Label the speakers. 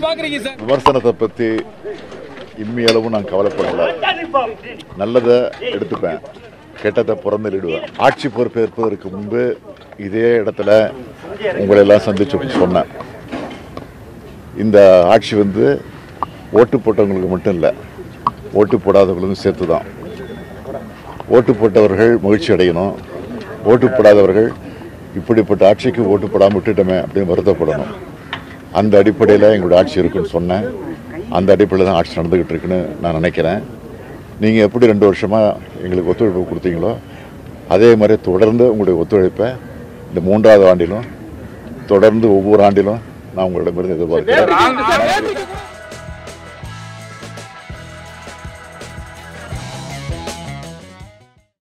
Speaker 1: பாக்குறீங்க சார்
Speaker 2: விமர்சனத்தை பற்றி இம்மி அளவு நான் கவலைப்படல நல்லதை எடுத்துப்பேன் கெட்டதை புறந்தள்ளிடுவேன் ஆட்சி பொறுப்பேற்பதற்கு முன்பு இதே இடத்துல உங்களை எல்லாம் சந்திச்சு சொன்னேன் இந்த ஆட்சி வந்து ஓட்டு போட்டவங்களுக்கு மட்டும் இல்லை ஓட்டு போடாதவங்களுக்கும் சேர்த்து தான் ஓட்டு போட்டவர்கள் மகிழ்ச்சி அடையணும் ஓட்டு போடாதவர்கள் இப்படிப்பட்ட ஆட்சிக்கு ஓட்டு போடாமல் விட்டுட்டோமே அப்படின்னு வருத்தப்படணும் அந்த அடிப்படையில் எங்களுடைய ஆட்சி இருக்குன்னு சொன்னேன் அந்த அடிப்படையில் தான் ஆட்சி நடந்துக்கிட்டு இருக்குன்னு நான் நினைக்கிறேன் நீங்கள் எப்படி ரெண்டு வருஷமாக எங்களுக்கு ஒத்துழைப்பு கொடுத்தீங்களோ அதே மாதிரி தொடர்ந்து உங்களுடைய ஒத்துழைப்பை இந்த மூன்றாவது ஆண்டிலும் தொடர்ந்து ஒவ்வொரு ஆண்டிலும் நான் உங்களிடமிருந்து எதிர்பார்க்கிறேன்
Speaker 1: சார், நேற்றுக்கு கூட